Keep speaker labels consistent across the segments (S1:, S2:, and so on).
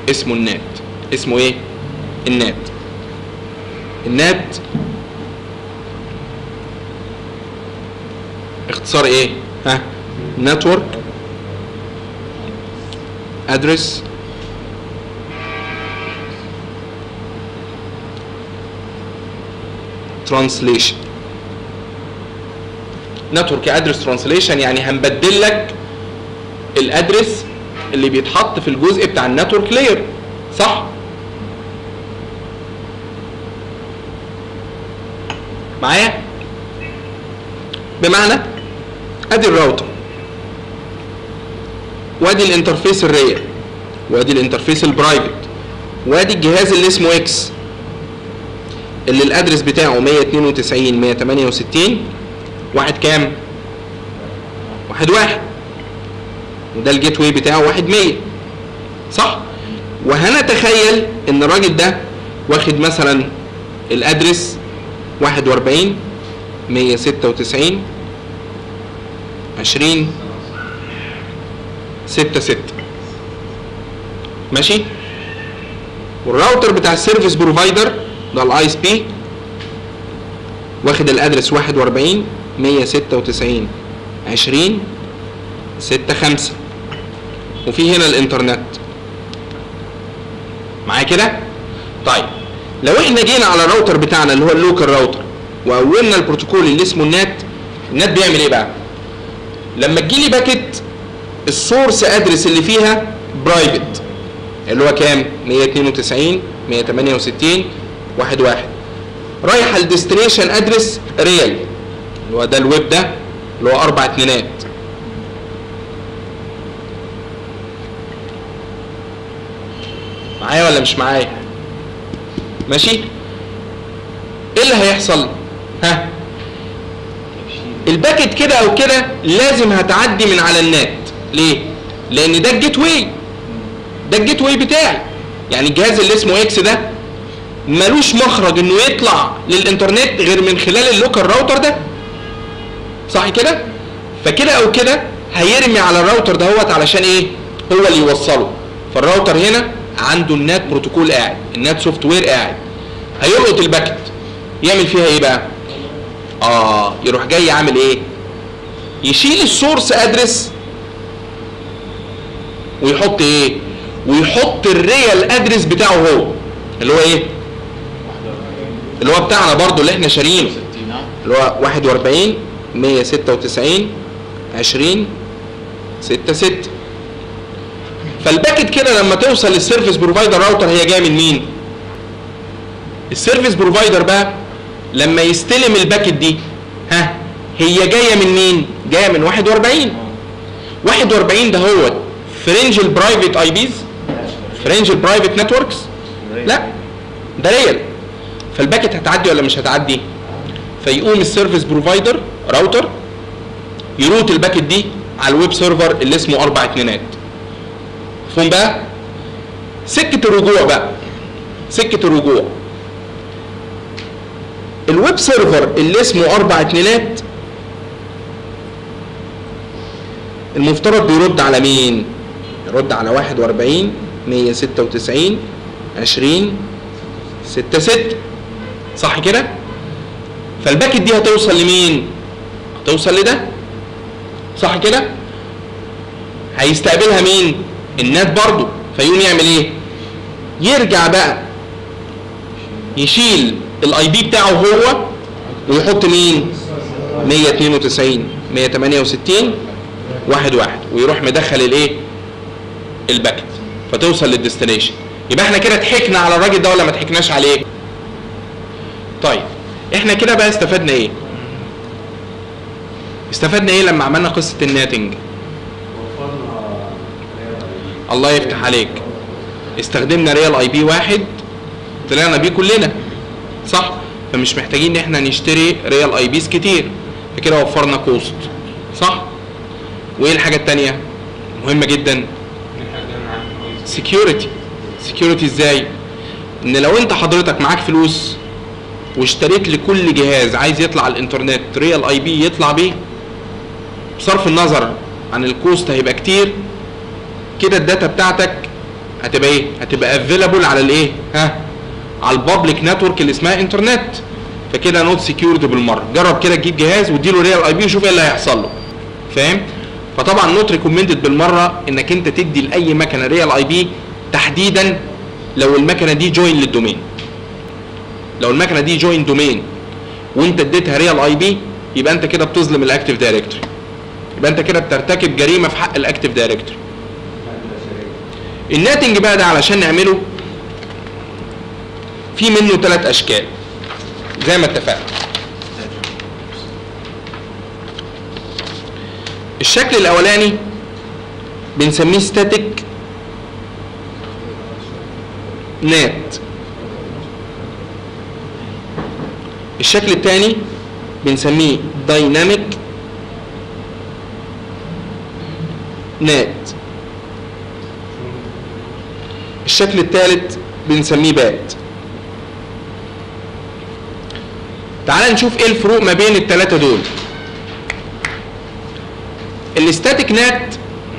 S1: اسمه النات اسمه ايه النات النات اختصار ايه ها نتورك ادرس ترانسليشن نتورك ادرس ترانسليشن يعني هنبدل لك الادرس اللي بيتحط في الجزء بتاع النتورك لاير صح معايا بمعنى ادي الراوتر وادي الانترفيس الريال وادي الانترفيس البرايفت وادي الجهاز اللي اسمه اكس اللي الادرس بتاعه 192 168 واحد كام؟ واحد واحد وده الجيت واي بتاعه واحد 100 صح؟ وهنتخيل ان الراجل ده واخد مثلا الادرس 41 196 20 6 6 ماشي والراوتر بتاع السيرفيس بروفايدر ده الاي اس بي واخد الادرس 41 196 20 6 5 وفي هنا الانترنت معايا كده طيب لو احنا جينا على الراوتر بتاعنا اللي هو اللوكال راوتر واولنا البروتوكول اللي اسمه النات النات بيعمل ايه بقى لما تجيلي باكت السورس ادرس اللي فيها برايفت اللي هو كام 192 168 واحد واحد رايح الديستنيشن ادرس ريال اللي هو ده الويب ده اللي هو اربع اتنينات معايا ولا مش معايا ماشي ايه اللي هيحصل ها الباكت كده او كده لازم هتعدي من على النت ليه لان ده الجيت واي ده الجيت واي بتاعي يعني الجهاز اللي اسمه اكس ده ملوش مخرج انه يطلع للانترنت غير من خلال اللوكال راوتر ده صح كده فكده او كده هيرمي على الراوتر دهوت علشان ايه هو اللي يوصله فالراوتر هنا عنده النات بروتوكول قاعد النات سوفت وير قاعد هيلقط الباكت يعمل فيها ايه بقى اه يروح جاي عامل ايه يشيل السورس ادرس ويحط ايه ويحط الريال ادرس بتاعه هو اللي هو ايه اللي هو بتاعنا برضو اللي احنا شارينه اللي هو 41 196 20 6 6 فالباكت كده لما توصل للسيرفيس بروفايدر راوتر هي جايه من مين؟ السيرفيس بروفايدر بقى لما يستلم الباكت دي ها هي جايه من مين؟ جايه من 41 41 ده هو فرنج البرايفت اي بيز فرنج البرايفت نتوركس لا ده ريال فالباكت هتعدي ولا مش هتعدي؟ فيقوم السيرفيس بروفايدر راوتر يروت الباكت دي على الويب سيرفر اللي اسمه اربع اتنينات مفهوم بقى؟ سكة الرجوع بقى سكة الرجوع الويب سيرفر اللي اسمه اربع اتنينات المفترض بيرد على مين؟ يرد على 41 196 20 6 6 صح كده؟ فالباكت دي هتوصل لمين؟ هتوصل لده صح كده؟ هيستقبلها مين؟ النات برضو فيقوم يعمل ايه؟ يرجع بقى يشيل الاي بي بتاعه هو ويحط مين؟ 192 168 واحد واحد ويروح مدخل الايه؟ الباكت فتوصل للديستنيشن يبقى احنا كده ضحكنا على الراجل ده ولا ما ضحكناش عليه؟ طيب احنا كده بقى استفدنا ايه؟ استفدنا ايه لما عملنا قصه الناتنج؟ الله يفتح عليك استخدمنا ريال اي بي واحد طلعنا بيه كلنا صح فمش محتاجين ان احنا نشتري ريال اي بيز كتير فكده وفرنا كوست صح وايه الحاجه التانية مهمه جدا سكيورتي سكيورتي ازاي ان لو انت حضرتك معاك فلوس واشتريت لكل جهاز عايز يطلع على الانترنت ريال اي بي يطلع بيه بصرف النظر عن الكوست هيبقى كتير كده الداتا بتاعتك هتبقى ايه هتبقى افيلابل على الايه ها على البابليك نتورك اللي اسمها انترنت فكده نوت سكيورد بالمره جرب كده تجيب جهاز واديله ريال اي بي وشوف ايه اللي هيحصل له فاهم فطبعا نوت ريكومندد بالمره انك انت تدي لاي مكنه ريال اي بي تحديدا لو المكنه دي جوين للدومين لو المكنه دي جوين دومين وانت اديتها ريال اي بي يبقى انت كده بتظلم الاكتيف دايركتوري يبقى انت كده بترتكب جريمه في حق الاكتيف دايركتوري الناتنج بقى ده علشان نعمله في منه ثلاث اشكال زي ما اتفقنا الشكل الاولاني بنسميه ستاتيك نات الشكل الثاني بنسميه دايناميك نات الشكل الثالث بنسميه بات تعال نشوف ايه الفروق ما بين الثلاثه دول الاستاتيك نات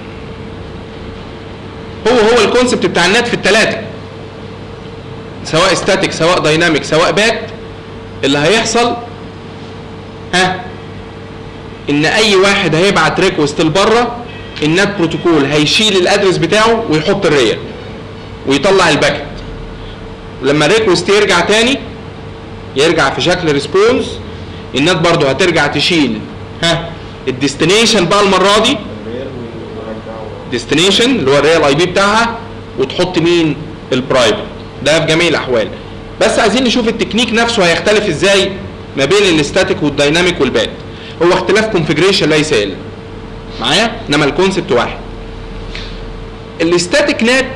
S1: هو هو الكونسبت بتاع النات في الثلاثه سواء ستاتيك سواء دايناميك سواء بات اللي هيحصل ها ان اي واحد هيبعت ريكوست لبره النات بروتوكول هيشيل الادرس بتاعه ويحط الريال ويطلع الباكت لما الريكوست يرجع تاني يرجع في شكل ريسبونس النات برضو هترجع تشيل ها الديستنيشن بقى المره دي ديستنيشن اللي هو الريال اي بي بتاعها وتحط مين البرايفت ده في جميع الاحوال بس عايزين نشوف التكنيك نفسه هيختلف ازاي ما بين الاستاتيك والدايناميك والبات هو اختلاف كونفجريشن ليس الا معايا انما الكونسبت واحد الاستاتيك نات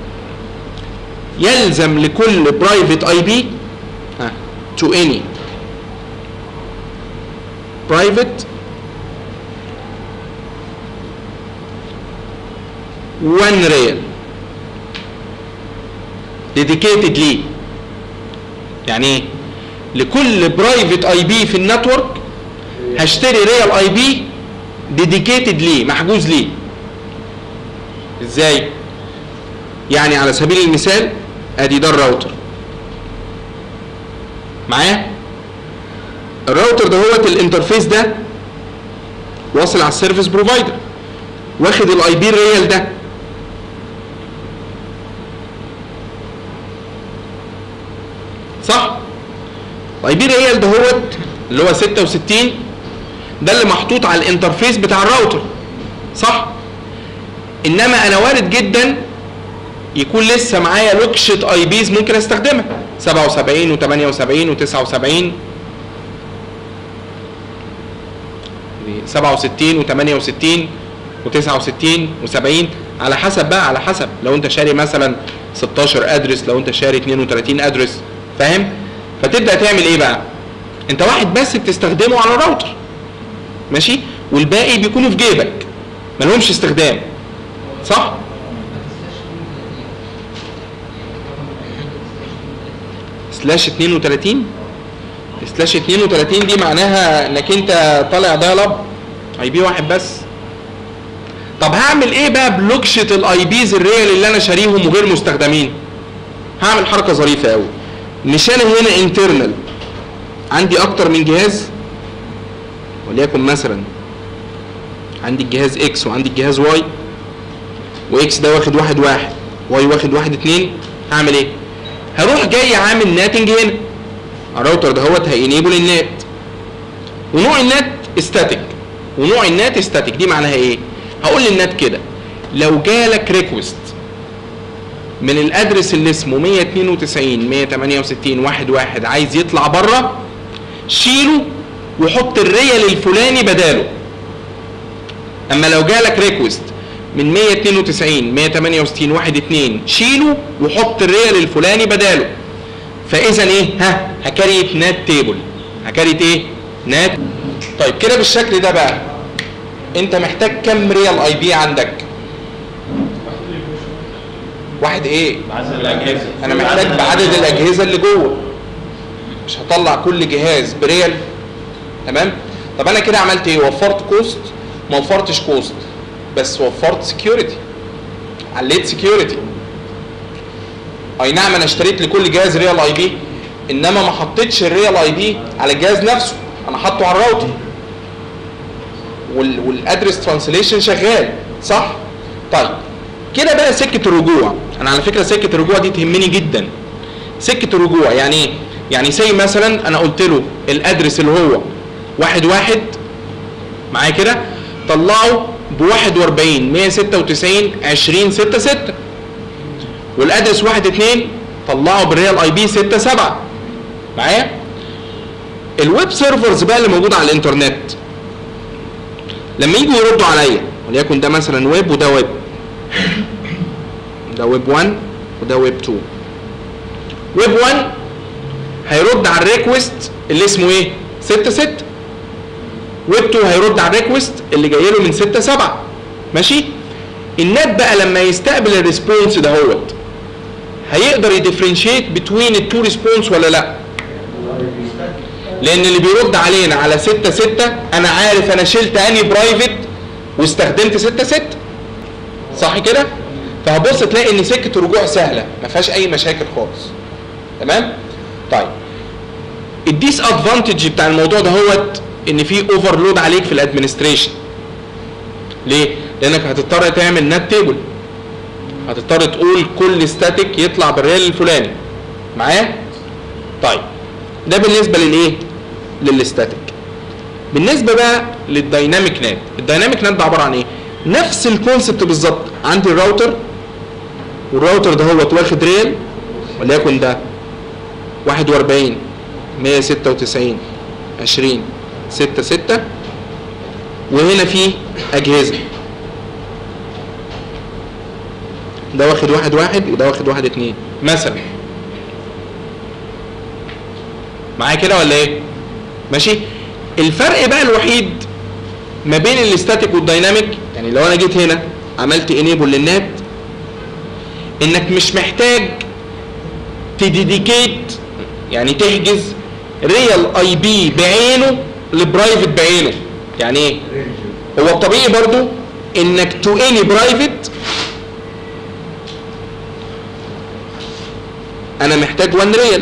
S1: يلزم لكل برايفت اي بي to any private one rail dedicated ليه يعني ايه لكل برايفت اي بي في النتورك هشتري ريال اي بي ديديكيتد ليه محجوز ليه ازاي يعني على سبيل المثال ادي ده الراوتر معايا الراوتر ده هو الانترفيس ده واصل على السيرفيس بروفايدر واخد الاي بي الريال ده صح الاي بي الريال ده هو اللي هو 66 ده اللي محطوط على الانترفيس بتاع الراوتر صح انما انا وارد جدا يكون لسه معايا لوكشة اي بيز ممكن استخدمها 77 و78 و79 67 و68 و69 و70 على حسب بقى على حسب لو انت شاري مثلا 16 ادرس لو انت شاري 32 ادرس فاهم فتبدا تعمل ايه بقى انت واحد بس بتستخدمه على الراوتر ماشي والباقي بيكونوا في جيبك ملهمش استخدام صح سلاش 32 سلاش 32 دي معناها انك انت طالع دايلاب اي بي واحد بس طب هعمل ايه بقى بلوكشة الاي بيز الريال اللي انا شاريهم وغير مستخدمين هعمل حركه ظريفه قوي مش انا هنا انترنال عندي اكتر من جهاز وليكن مثلا عندي الجهاز اكس وعندي الجهاز واي واكس ده واخد واحد واحد واي واخد واحد اتنين هعمل ايه هروح جاي عامل ناتنج هنا الراوتر ده هوت هينيبل النات ونوع النات استاتيك ونوع النات استاتيك دي معناها ايه هقول للنات كده لو جالك ريكوست من الادرس اللي اسمه 192 168 واحد واحد عايز يطلع بره شيله وحط الريال الفلاني بداله اما لو جالك ريكوست من 192 168 واحد اتنين شيله وحط الريال الفلاني بداله فاذا ايه ها هكريت نات تيبل هكريت ايه نات طيب كده بالشكل ده بقى انت محتاج كم ريال اي بي عندك واحد ايه
S2: عدد الاجهزه
S1: انا محتاج بعدد الاجهزه اللي جوه مش هطلع كل جهاز بريال تمام طب انا كده عملت ايه وفرت كوست ما وفرتش كوست بس وفرت سكيورتي عليت سكيورتي اي نعم انا اشتريت لكل جهاز ريال اي بي انما ما حطيتش الريال اي بي على الجهاز نفسه انا حاطه على الراوتر وال والادرس ترانسليشن شغال صح طيب كده بقى سكه الرجوع انا على فكره سكه الرجوع دي تهمني جدا سكه الرجوع يعني ايه يعني زي مثلا انا قلت له الادرس اللي هو واحد واحد معايا كده طلعه ب 41 196 20 66 والادرس واحد اتنين طلعه بالريال اي بي 6 7 معايا الويب سيرفرز بقى اللي موجوده على الانترنت لما يجوا يردوا عليا وليكن ده مثلا ويب وده ويب ده ويب 1 وده ويب 2 ويب 1 هيرد على الريكوست اللي اسمه ايه 6 6 ويب 2 هيرد على الريكوست اللي جاي له من 6 7 ماشي النت بقى لما يستقبل الريسبونس دهوت هيقدر يديفرنشيت بتوين التو ريسبونس ولا لا لان اللي بيرد علينا على 6 6 انا عارف انا شلت اني برايفت واستخدمت 6 6 صح كده فهبص تلاقي ان سكه الرجوع سهله ما فيهاش اي مشاكل خالص تمام طيب الديس ادفانتج بتاع الموضوع ده هوت ان في اوفرلود عليك في الادمنستريشن ليه لانك هتضطر تعمل نت تيبل هتضطر تقول كل ستاتيك يطلع بالريال الفلاني معايا طيب ده بالنسبه للايه للستاتيك بالنسبه بقى للدايناميك نات الدايناميك نات ده عباره عن ايه نفس الكونسبت بالظبط عندي الراوتر والراوتر ده هو واخد ريال وليكن ده 41 196 20 6 6 وهنا في اجهزه ده واخد واحد واحد وده واخد واحد اتنين مثلا معايا كده ولا ايه ماشي الفرق بقى الوحيد ما بين الاستاتيك والدايناميك يعني لو انا جيت هنا عملت انيبل للنات انك مش محتاج تديديكيت يعني تحجز ريال اي بي بعينه لبرايفت بعينه يعني ايه هو الطبيعي برضو انك تو اني برايفت انا محتاج 1 ريال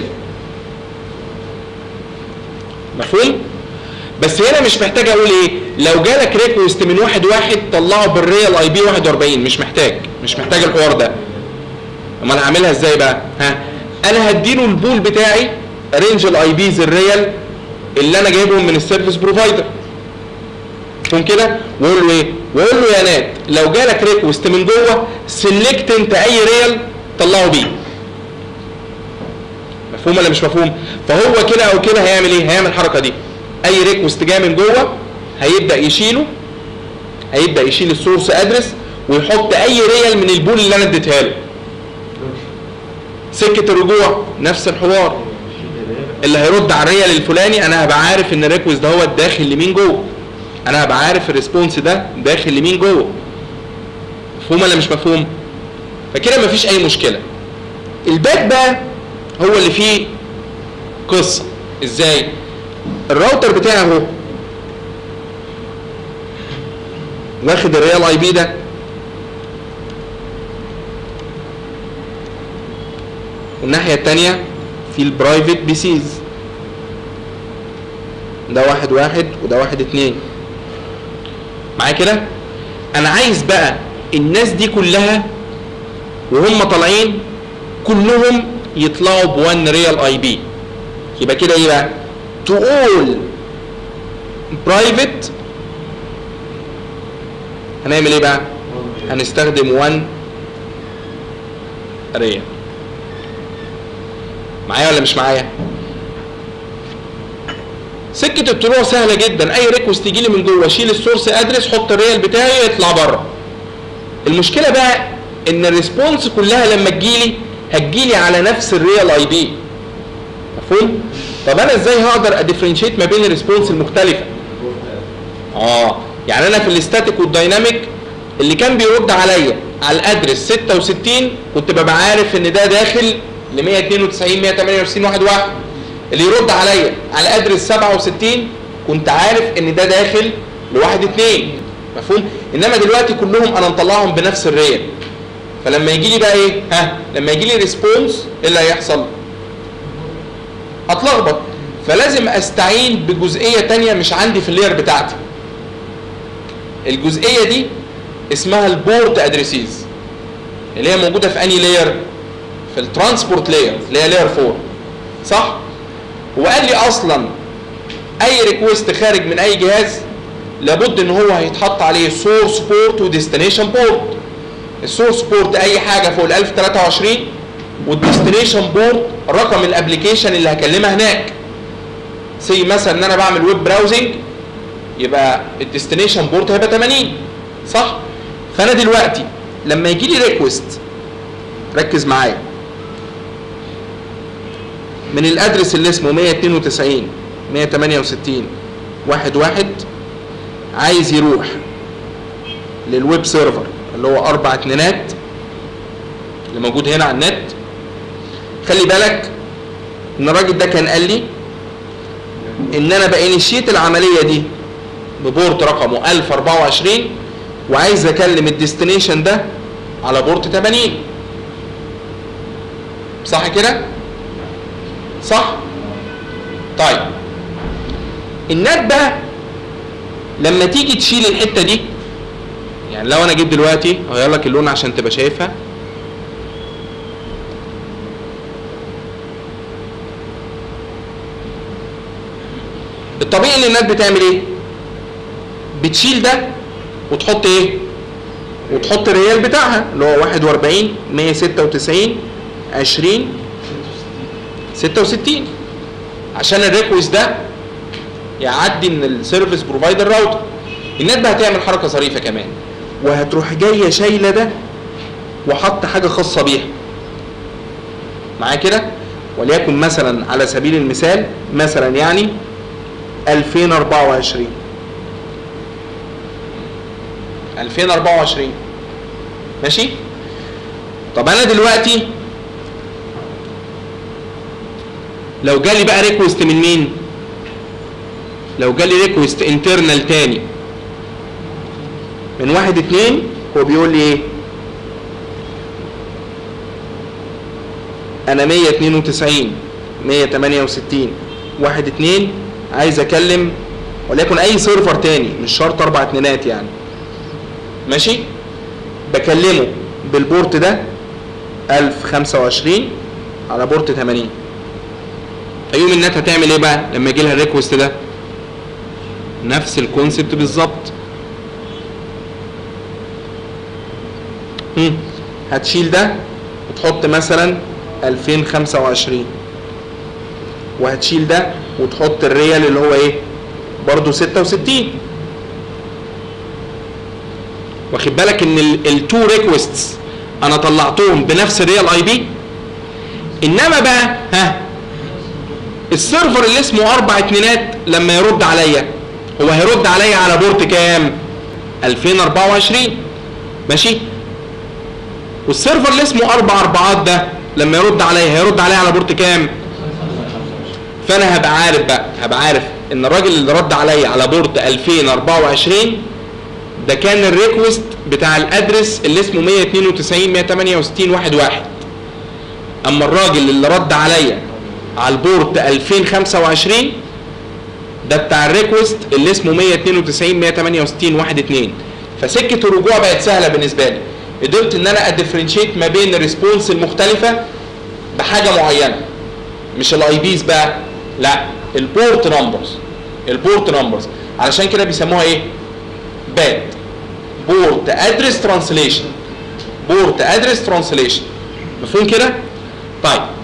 S1: مفهوم بس هنا مش محتاج اقول ايه لو جالك ريكوست من واحد واحد طلعه بالريال اي بي 41 مش محتاج مش محتاج الحوار ده امال هعملها ازاي بقى ها انا هديله البول بتاعي رينج الاي بيز الريال اللي انا جايبهم من السيرفيس بروفايدر مفهوم كده واقول له ايه واقول له يا نات لو جالك ريكوست من جوه سيلكت انت اي ريال طلعه بيه مفهوم ولا مش مفهوم فهو كده او كده هيعمل ايه هيعمل الحركه دي اي ريكوست جاي من جوه هيبدا يشيله هيبدا يشيل السورس ادرس ويحط اي ريال من البول اللي انا اديتها له سكه الرجوع نفس الحوار اللي هيرد على الريال الفلاني انا هبقى عارف ان الريكوست ده هو داخل لمين جوه انا هبقى عارف الريسبونس ده داخل لمين جوه مفهوم ولا مش مفهوم فكده مفيش اي مشكله الباك بقى هو اللي فيه قصه ازاي الراوتر بتاعي اهو واخد الريال اي بي ده والناحيه الثانيه في البرايفت بي سيز ده واحد واحد وده واحد اتنين معايا كده انا عايز بقى الناس دي كلها وهم طالعين كلهم يطلعوا بوان ريال اي بي يبقى كده ايه بقى to all private هنعمل ايه بقى هنستخدم 1 ريال معايا ولا مش معايا سكه الطلوع سهله جدا اي ريكوست يجي لي من جوه اشيل السورس ادرس حط الريال بتاعي يطلع بره المشكله بقى ان الريسبونس كلها لما تجيلي هتجيلي على نفس الريال اي بي مفهوم طب انا ازاي هقدر اديفرنشيت ما بين الريسبونس المختلفه اه يعني انا في الاستاتيك والدايناميك اللي كان بيرد عليا على الادرس 66 كنت ببقى عارف ان ده داخل ل 192 128 واحد واحد اللي يرد عليا على ادرس 67 كنت عارف ان ده داخل لواحد اتنين مفهوم انما دلوقتي كلهم انا مطلعهم بنفس الريال فلما يجي لي بقى ايه ها لما يجي لي ريسبونس ايه اللي هيحصل اتلخبط فلازم استعين بجزئيه تانية مش عندي في اللير بتاعتي الجزئيه دي اسمها البورد ادريسيز اللي هي موجوده في اني لاير في الترانسبورت لاير اللي هي لاير 4 صح وقال لي اصلا اي ريكوست خارج من اي جهاز لابد ان هو هيتحط عليه سورس بورت وديستنيشن بورت السورس بورت اي حاجه فوق ال 1023 والديستنيشن بورت رقم الابلكيشن اللي هكلمها هناك سي مثلا ان انا بعمل ويب براوزنج يبقى الديستنيشن بورت هيبقى 80 صح فانا دلوقتي لما يجي لي ريكوست ركز معايا من الادرس اللي اسمه 192 168 واحد واحد عايز يروح للويب سيرفر اللي هو اربع اتنينات اللي موجود هنا على النت خلي بالك ان الراجل ده كان قال لي ان انا بانيشيت العمليه دي ببورت رقمه 1024 وعايز اكلم الديستنيشن ده على بورت 80 صح كده صح طيب النت بقى لما تيجي تشيل الحته دي يعني لو انا جيت دلوقتي اغير لك اللون عشان تبقى شايفها الطبيعي ان النت بتعمل ايه بتشيل ده وتحط ايه وتحط الريال بتاعها اللي هو 41 196 20 66 عشان الريكوست ده يعدي من السيرفيس بروفايدر راوتر النت بقى هتعمل حركه ظريفه كمان وهتروح جايه شايله ده وحط حاجه خاصه بيها معايا كده وليكن مثلا على سبيل المثال مثلا يعني 2024 2024 ماشي طب انا دلوقتي لو جالي بقى ريكوست من مين لو جالي ريكوست انترنال تاني من واحد اتنين هو بيقول لي ايه انا 192 168 واحد اتنين عايز اكلم وليكن اي سيرفر تاني مش شرط اربع اتنينات يعني ماشي بكلمه بالبورت ده 1025 على بورت 80 فيوم النت هتعمل ايه بقى لما يجي لها الريكوست ده نفس الكونسبت بالظبط هم، هتشيل ده وتحط مثلا 2025 وهتشيل ده وتحط الريال اللي هو ايه برضو 66 واخد بالك ان التو ريكويستس انا طلعتهم بنفس الريال اي بي انما بقى ها السيرفر اللي اسمه اربع اتنينات لما يرد عليا هو هيرد عليا على بورت كام 2024 ماشي والسيرفر اللي اسمه اربع اربعات ده لما يرد عليا هيرد عليا على بورت كام فانا هبقى عارف بقى هبقى عارف ان الراجل اللي رد عليا على بورت 2024 ده كان الريكوست بتاع الادرس اللي اسمه 192 168 واحد واحد اما الراجل اللي رد عليا على البورت 2025 ده بتاع الريكوست اللي اسمه 192 168 واحد اتنين فسكه الرجوع بقت سهله بالنسبه لي قدرت ان انا ادفرنشيت ما بين الريسبونس المختلفه بحاجه معينه مش الاي بيز بقى لا البورت نمبرز البورت نمبرز علشان كده بيسموها ايه باد بورت ادرس ترانسليشن بورت ادرس ترانسليشن مفهوم كده طيب